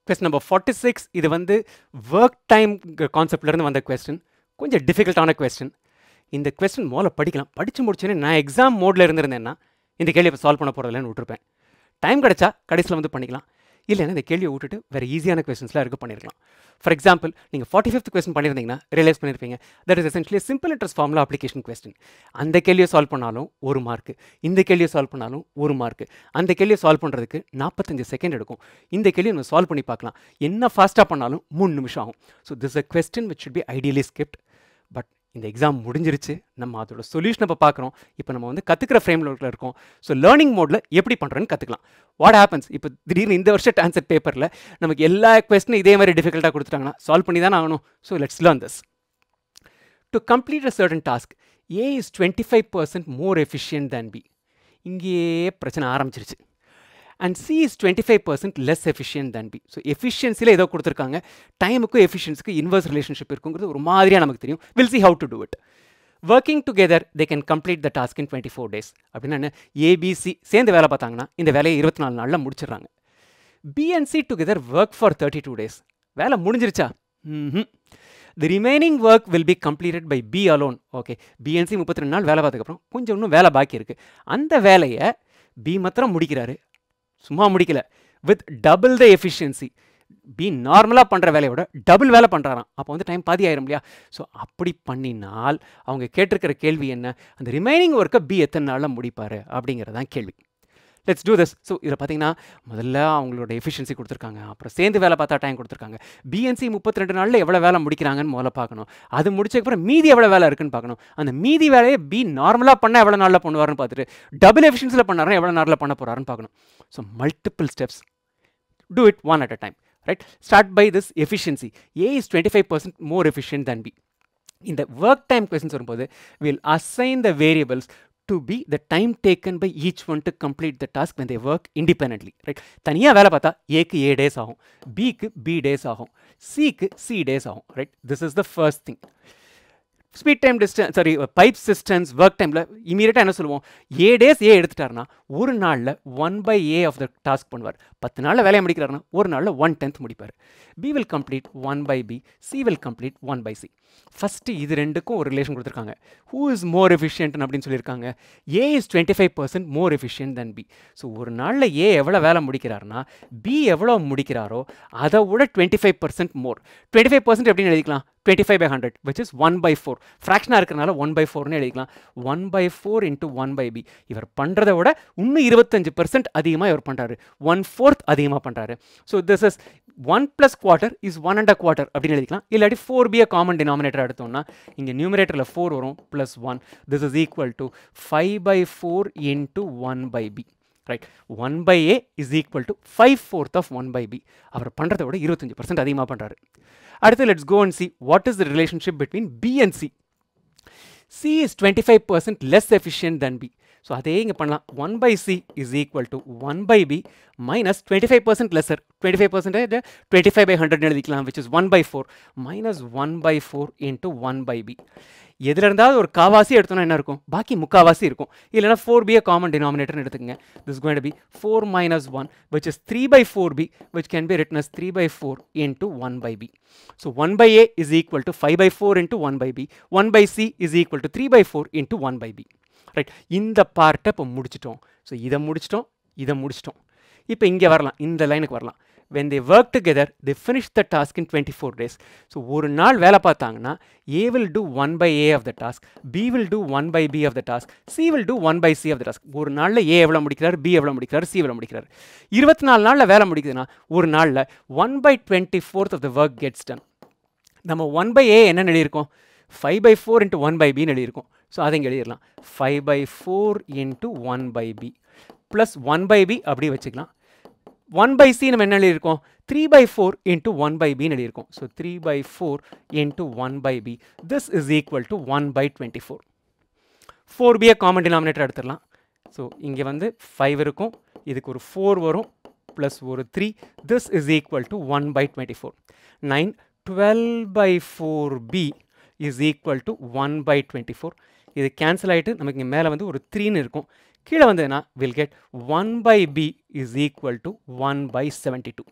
question number forty six இது வந்து work time கான்செப்ட்லேருந்து வந்த கொஸ்டின் கொஞ்சம் டிஃபிகல்ட்டான கொஸ்டின் இந்த கொஸ்டின் முதல்ல படிக்கலாம் படித்து முடிச்சோன்னே நான் எக்ஸாம் மோடில் இருந்திருந்தேன்னா இந்த கேள்வி இப்போ சால்வ் பண்ண போகிறதில்லன்னு விட்டுருப்பேன் டைம் கிடச்சா கடைசியில் வந்து பண்ணிக்கலாம் இல்லைன்னா இந்த கேள்வியை விட்டுட்டு வேறு ஈஸியான கொஸ்டின்ஸ்லாம் இருக்க பண்ணிருக்கலாம் ஃபார் எக்ஸாம்பிள் நீங்கள் ஃபார்ட்டி ஃபிஃப்த் கொஸ்டின் பண்ணியிருந்தீங்கன்னா ரியலைஸ் பண்ணியிருப்பீங்க that is essentially simple interest formula application question அந்த கேள்வியை சால்வ் பண்ணாலும் ஒரு மார்க்கு இந்த கேள்வியை சால்வ் பண்ணாலும் ஒரு மார்க்கு அந்த கேள்வியை சால்வ் பண்ணுறதுக்கு நாற்பத்தஞ்சு செகண்ட் எடுக்கும் இந்த கேள்வியை நம்ம சால்வ் பண்ணி பார்க்கலாம் என்ன ஃபாஸ்ட்டாக பண்ணாலும் மூணு நிமிஷம் ஆகும் so this a question which should be ideally skipped but இந்த எக்ஸாம் முடிஞ்சிருச்சு நம்ம அதோட சொல்யூஷன் இப்போ பார்க்குறோம் இப்போ நம்ம வந்து கற்றுக்கிற ஃப்ரேம் ஒர்க்கில் இருக்கோம் ஸோ லேர்னிங் மோடில் எப்படி பண்ணுறேன்னு கற்றுக்கலாம் வாட் ஹேப்பன்ஸ் இப்போ திடீர்னு இந்த வருஷம் ஆன்சர் பேப்பரில் நமக்கு எல்லா கொஸ்டினும் இதே மாதிரி டிஃபிகல்ட்டாக கொடுத்துட்டாங்கன்னா சால்வ் பண்ணி தானே ஆகணும் so let's learn this to complete a certain task A is twenty five percent more efficient than B இங்கேயே பிரச்சனை ஆரம்பிச்சிருச்சு and C is twenty five percent less efficient than B so எஃபிஷியன்சியில் ஏதோ கொடுத்துருக்காங்க டைமுக்கும் எஃபிஷியன்ஸுக்கு இன்வர்ஸ் ரிலேஷன்ஷிப் இருக்குங்கிறது ஒரு மாதிரியாக நமக்கு தெரியும் we'll see how to do it working together they can complete the task in twenty four days அப்படின்னா என்ன ஏபிசி சேர்ந்து வேலை பார்த்தாங்கன்னா இந்த வேலையை இருபத்தி நாலு நாளில் முடிச்சிடுறாங்க B and C together work for thirty two days வேலை முடிஞ்சிருச்சா ம் the remaining work will be completed by B alone okay B and C முப்பத்தி ரெண்டு நாள் வேலை பார்த்ததுக்கப்புறம் கொஞ்சம் இன்னும் வேலை பாக்கி இருக்குது அந்த வேலையை பி மாத்திரம் முடிக்கிறாரு சும்மா முடிக்கல with double the efficiency B நார்மலாக பண்ணுற வேலையை விட டபுள் வேலை பண்ணுறாராம் அப்போ வந்து டைம் பாதி ஆயிரும் இல்லையா ஸோ அப்படி பண்ணினால் அவங்க கேட்டிருக்கிற கேள்வி என்ன அந்த ரிமைனிங் ஒர்க்கை பி எத்தனை நாளில் முடிப்பார் அப்படிங்கிறதான் கேள்வி லெட்ஸ் டூ திஸ் ஸோ இதில் பார்த்தீங்கன்னா முதல்ல அவங்களோட எஃபிஷியன்சி கொடுத்துருக்காங்க அப்புறம் சேர்ந்து வேலை பார்த்தா டைம் கொடுத்துருக்காங்க பிஎன்சி முப்பத்தி ரெண்டு நாளில் எவ்வளோ வேலை முடிக்கிறாங்கன்னு முதல்ல பார்க்கணும் அது முடிச்சதுக்கப்புறம் மீதி எவ்வளோ வேலை இருக்குன்னு பார்க்கணும் அந்த மீதி வேலையை பி நார்மலாக பண்ணால் எவ்வளோ நாளில் பண்ணுவார்னு பார்த்துட்டு டபுள் எஃபிஷியன்சியில் பண்ணாரா எவ்வளோ நாளில் பண்ண போகிறாருன்னு பார்க்கணும் so multiple steps do it one at a time right start by this efficiency a is 25% more efficient than b in the work time questions வரும்போது we'll assign the variables to be the time taken by each one to complete the task when they work independently right தனியாக வேலை பார்த்தா ஏக்கு ஏ days ஆகும் பிக்கு B days ஆகும் சிக்கு C days ஆகும் right this is the first thing speed time distance sorry pipe cisterns work டைமில் இமீடியட்டாக என்ன சொல்லுவோம் ஏ டேஸ் ஏ எடுத்துட்டாருன்னா ஒரு நாளில் one by A of the task பண்ணுவார் பத்து நாளில் வேலையை முடிக்கிறாருன்னா ஒரு நாளில் ஒன் டென்த் முடிப்பார் B will complete one by B C will complete one by C first இது ரெண்டுக்கும் ஒரு ரிலேஷன் கொடுத்துருக்காங்க ஹூ இஸ் மோர் எஃபிஷியன்ட் அப்படின்னு சொல்லியிருக்காங்க A is twenty five percent more efficient then B so ஒரு நாளில் ஏ எவ்வளோ வேலை முடிக்கிறாருன்னா பி எவ்வளோ முடிக்கிறாரோ அதை விட twenty five percent more twenty five percent எப்படின்னு எழுதிக்கலாம் twenty five by hundred which is one by four ஃப்ராக்ஷனாக இருக்கிறனால ஒன் பை ஃபோர்னு எழுதிக்கலாம் one by four into one by B இவர் பண்ணுறதை விட இன்னும் இருபத்தஞ்சு பர்சன்ட் அதிகமாக இவர் பண்ணுறாரு ஒன் ஃபோர்த் அதிகமாக பண்ணுறாரு so this is one plus quarter is one and a quarter அப்படின்னு எழுதிக்கலாம் இல்லாட்டி ஃபோர் பி காமன் டினாமினேட்டர் எடுத்தோம்னா இங்கே நியூமரேட்டரில் ஃபோர் வரும் plus one this is equal to five by four into one by B right one by A is equal to five fourth of one by B அவர் பண்ணுறதை விட இருபத்தஞ்சு percent அதிகமாக பண்ணுறாரு அடுத்து let's go and C what is the relationship between B and C C is twenty five percent less efficient than B so அதே இங்கே பண்ணலாம் one by C is equal to one by B minus twenty five percent lesser twenty five percentage twenty five by hundred எழுதிக்கலாம் which is one by four minus one by four into one by B எதில் இருந்தாவது ஒரு காவாசி எடுத்தோம்னா என்ன இருக்கும் பாக்கி முக்காவாசி இருக்கும் இல்லைனா ஃபோர் பியை காமன் டினாமினேட்டர்னு எடுத்துக்கங்க this going B four minus one which is three by four B which can be written as three by four into one by B so one by A is equal to five by four into one by B one by C is equal to three by four into one by B right இந்த பார்ட்டை இப்போ முடிச்சிட்டோம் so இதை முடிச்சிட்டோம் இதை முடிச்சிட்டோம் இப்போ இங்கே வரலாம் இந்த லைனுக்கு வரலாம் when they work together they finish the task in twenty four days so ஒரு நாள் வேலை பார்த்தாங்கன்னா A will do one by A of the task B will do one by B of the task C will do one by C of the task ஒரு நாளில் ஏ எவ்வளோ முடிக்கிறார் B எவ்வளோ முடிக்கிறார் சி எவ்வளோ முடிக்கிறார் இருபத்தி நாலு நாளில் வேலை முடிக்குதுன்னா ஒரு நாளில் one by twenty fourth of the work gets done நம்ம ஒன் பை ஏ என்ன எழுதியிருக்கோம் five by four into one by பின்னு எழுதியிருக்கோம் ஸோ அதை இங்கே எழுதிடலாம் five by four into one by B plus one by B அப்படியே வச்சுக்கலாம் ஒன் பை சி நம்ம என்ன எழுதியிருக்கோம் three by four into one by பின்னு எழுதியிருக்கோம் so three by four into one by B this is equal to one by twenty four four பியை common denominator எடுத்துடலாம் so இங்கே வந்து ஃபைவ் இருக்கும் இதுக்கு ஒரு ஃபோர் வரும் ப்ளஸ் ஒரு three this is equal to one by twenty four nine twelve by four B is equal to one by twenty four இது கேன்சல் ஆகிட்டு நமக்கு இங்கே மேலே வந்து ஒரு த்ரீன்னு இருக்கும் கீழே வந்ததுன்னா will get one by B is equal to one by seventy two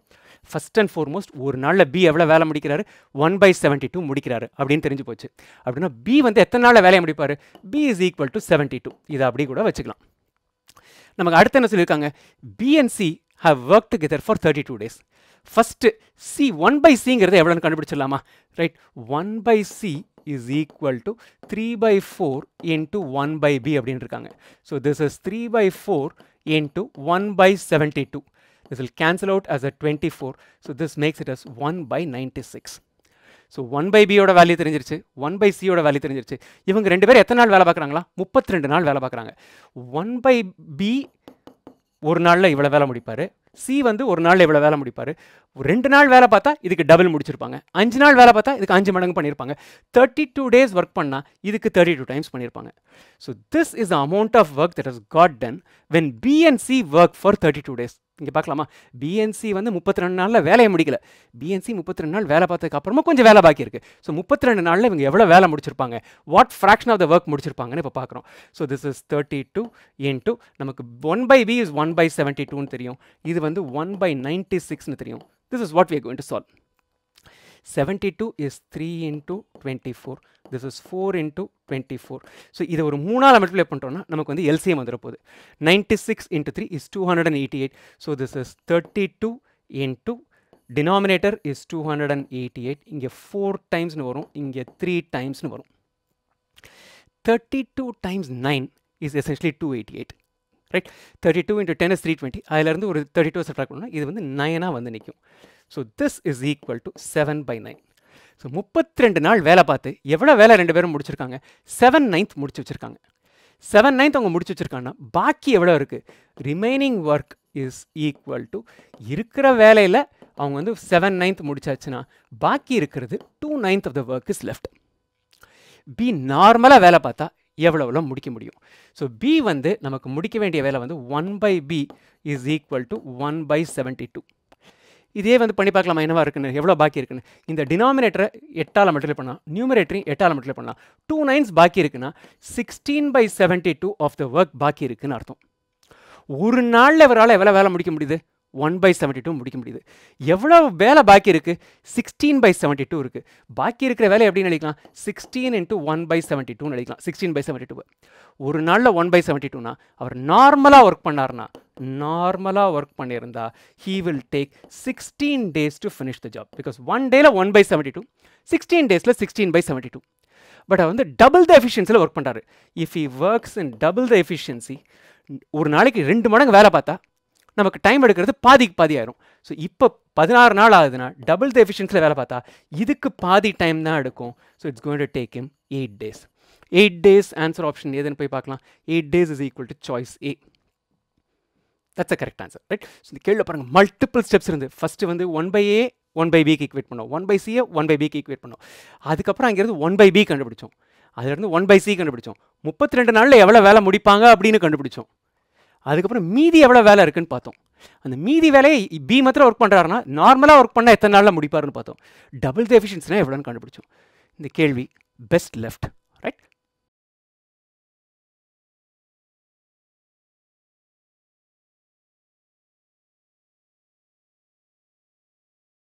first and foremost ஒரு நாளில் பி எவ்வளோ வேலை முடிக்கிறாரு ஒன் பை செவன்ட்டி டூ முடிக்கிறாரு அப்படின்னு தெரிஞ்சு போச்சு அப்படின்னா பி வந்து எத்தனை நாளில் வேலையை முடிப்பார் B is equal to seventy two இதை அப்படி கூட வச்சுக்கலாம் நமக்கு அடுத்து என்ன சொல்லியிருக்காங்க B and C how work together for thirty two days first C one by சிங்கிறத எவ்வளோன்னு கண்டுபிடிச்சிடலாமா right one by C is equal to three by four into one by B அப்படின்னு இருக்காங்க so this is three by four into one by seventy two this will cancel out as a 24 so this makes it as 1 by 96 so one by பியோட value தெரிஞ்சிருச்சு one by சியோட value தெரிஞ்சிருச்சு இவங்க ரெண்டு பேரும் எத்தனை நாள் வேலை பார்க்குறாங்களா முப்பத்தி ரெண்டு நாள் வேலை பார்க்குறாங்க ஒன் பை பி ஒரு நாளில் இவ்வளோ வேலை முடிப்பார் சி வந்து ஒரு நாளில் இவ்வளோ வேலை முடிப்பார் ரெண்டு நாள் வேலை பார்த்தா இதுக்கு டபுள் முடிச்சிருப்பாங்க அஞ்சு நாள் வேலை பார்த்தா இதுக்கு அஞ்சு மடங்கு பண்ணியிருப்பாங்க தேர்ட்டி டூ டேஸ் ஒர்க் பண்ணால் இதுக்கு தேர்ட்டி டூ டைம்ஸ் பண்ணியிருப்பாங்க so this is the amount of work that has got done when B and C work for thirty two days இங்கே பார்க்கலாமா பிஎன்சி வந்து முப்பத்தி ரெண்டு நாளில் வேலையை முடிக்கல பிஎன்சி முப்பத்தி ரெண்டு நாள் வேலை பார்த்ததுக்கு அப்புறமா கொஞ்சம் வேலை பாக்கி இருக்குது ஸோ முப்பத்தி ரெண்டு நாளில் இவங்க எவ்வளோ வேலை முடிச்சிருப்பாங்க what fraction of the work முடிச்சிருப்பாங்கன்னு இப்போ பார்க்குறோம் so this is thirty two into நமக்கு one by B is one by seventy டூன்னு தெரியும் இது வந்து ஒன் பை நைன்டி சிக்ஸ்னு தெரியும் this is what we going to solve 72 is 3 into 24 this is 4 into 24 so இதை ஒரு மூணால் மல்டிப்ளை பண்ணுறோம்னா நமக்கு வந்து எல்சிஎம் வந்துட போகுது ninety six into three is two hundred and eighty eight so this is thirty two into denominator is two hundred and eighty eight இங்கே four டைம்ஸ்னு வரும் இங்கே த்ரீ டைம்ஸ்னு வரும் thirty two times nine is essentially two eighty eight right thirty two into ten is three twenty அதிலேருந்து ஒரு thirty two subtract பண்ணால் இது வந்து நைனாக வந்து நிற்கும் so this is equal to seven by nine ஸோ முப்பத்தி ரெண்டு நாள் வேலை பார்த்து எவ்வளோ வேலை ரெண்டு பேரும் முடிச்சிருக்காங்க செவன் நைன்த் முடிச்சு வச்சுருக்காங்க செவன் நைன்த் அவங்க முடிச்சு வச்சுருக்காங்கன்னா பாக்கி எவ்வளோ இருக்குது remaining work is equal to இருக்கிற வேலையில் அவங்க வந்து செவன் நைன்த் முடிச்சாச்சுன்னா பாக்கி இருக்கிறது two ninth of the work is left B நார்மலாக வேலை பார்த்தா எவ்வளோ எவ்வளோ முடிக்க முடியும் ஸோ பி வந்து நமக்கு முடிக்க வேண்டிய வேலை வந்து one by B is equal to one by seventy two இதே வந்து பண்ணி பார்க்கலாமா என்னவா இருக்குன்னு எவ்வளோ பாக்கி இருக்குன்னு இந்த டினாமினேட்டரை எட்டால் மல்டிப்ளை பண்ணலாம் நியூமரேட்டரையும் எட்டால் மல்டிப்ளை பண்ணலாம் டூ நைன்ஸ் பாக்கி இருக்குன்னா sixteen by seventy two of the work பாக்கி இருக்குன்னு அர்த்தம் ஒரு நாளில் இவரால் எவ்வளோ வேலை முடிக்க முடியுது ஒன் பை செவன்ட்டி டூ முடிக்க முடியுது எவ்வளோ வேலை பாக்கி இருக்குது சிக்ஸ்டீன் பை செவன்ட்டி டூ இருக்குது பாக்கி இருக்கிற வேலை எப்படின்னு நினைக்கலாம் sixteen into one by seventy two நினைக்கலாம் சிக்ஸ்டீன் பை செவன்ட்டி டூ ஒரு நாளில் ஒன் பை செவன்ட்டி டூனா அவர் நார்மலாக ஒர்க் பண்ணார்னா நார்மலாக ஒர்க் பண்ணியிருந்தா he will take sixteen days to finish the job because one டேல one by seventy two sixteen டேஸில் sixteen by seventy two but அவர் வந்து டபுள் த எஃபிஷியன்சியில் ஒர்க் பண்ணுறாரு if he works in double the efficiency ஒரு நாளைக்கு ரெண்டு மடங்கு வேலை பார்த்தா நமக்கு டைம் எடுக்கிறது பாதிக்கு பாதி ஆயிரும் ஸோ இப்போ பதினாறு நாள் ஆகுதுன்னா டபுள் த எஃபிஷியன்சியில் வேலை பார்த்தா இதுக்கு பாதி டைம் தான் எடுக்கும் so it's going to take him eight days eight days answer option எதுன்னு போய் பார்க்கலாம் eight days is equal to choice A that's a correct answer right so இந்த கேள்வி பாருங்கள் மல்டிபிள் ஸ்டெப்ஸ் இருந்து ஃபஸ்ட்டு வந்து one by A one by பிக்கு equate பண்ணோம் ஒன் பை சியை ஒன் பை பிக்கு ஈக்குவேட் பண்ணோம் அதுக்கப்புறம் அங்கேருந்து ஒன் பை பி கண்டுபிடிச்சோம் அதுலேருந்து ஒன் பை சி கண்டுபிடிச்சோம் முப்பத்தி ரெண்டு நாளில் எவ்வளோ வேலை முடிப்பாங்க அப்படின்னு கண்டுபிடிச்சோம் அதுக்கப்புறம் மீதி எவ்வளோ வேலை இருக்குன்னு பார்த்தோம் அந்த மீதி வேலையை பி மாத்திரம் ஒர்க் பண்ணுறாருன்னா நார்மலாக ஒர்க் பண்ணால் எத்தனை நாளில் முடிப்பாருன்னு பார்த்தோம் டபுள் த எஃபிஷியன்ஸ்னால் எவ்வளோன்னு கண்டுபிடிச்சோம் இந்த கேள்வி பெஸ்ட் லெஃப்ட் ரைட்